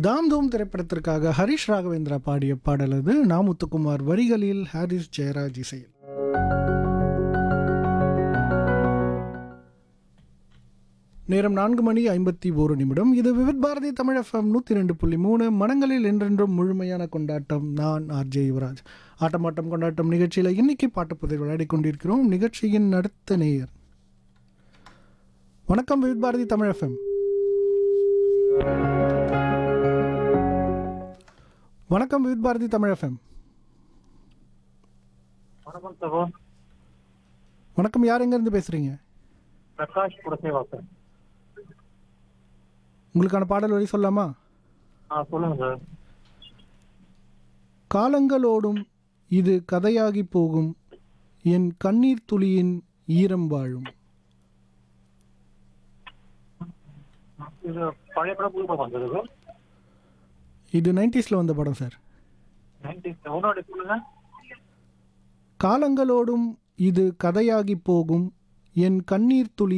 தாம் தூம் திரைப்படத்திற்காக ஹரிஷ் ராகவேந்திரா பாடிய பாடல் அது நாமுத்துக்குமார் வரிகளில் ஹாரிஸ் ஜெயராஜ் இசையில் நேரம் நான்கு மணி ஐம்பத்தி ஒரு நிமிடம் இது விவித் பாரதி தமிழ் எஃப்எம் நூற்றி ரெண்டு புள்ளி மூணு மனங்களில் என்றென்றும் முழுமையான கொண்டாட்டம் நான் ஆர்ஜே யுவராஜ் ஆட்டமாட்டம் கொண்டாட்டம் நிகழ்ச்சியில் இன்னைக்கு பாட்டுப்பதை விளையாடி கொண்டிருக்கிறோம் நிகழ்ச்சியின் அடுத்த நேயர் வணக்கம் விவித் பாரதி தமிழ் எஃப்எம் வணக்கம் விவித் பாரதி தமிழ் எஃப்எம் வணக்கம் சகோ வணக்கம் யார் எங்கேருந்து பேசுகிறீங்க பிரகாஷ் புரசேவாசன் உங்களுக்கான பாடல் வரி சொல்லாமா ஆ சொல்லுங்க சார் காலங்களோடும் இது கதையாகி போகும் என் கண்ணீர் துளியின் ஈரம் வாழும் இது பழைய படம் புது படம் வந்தது சார் இது நைன்டிஸில் வந்த படம் சார் நைன்டி ஒன்னோட சொல்லுங்க காலங்களோடும் இது கதையாகி போகும் என் கண்ணீர் துளி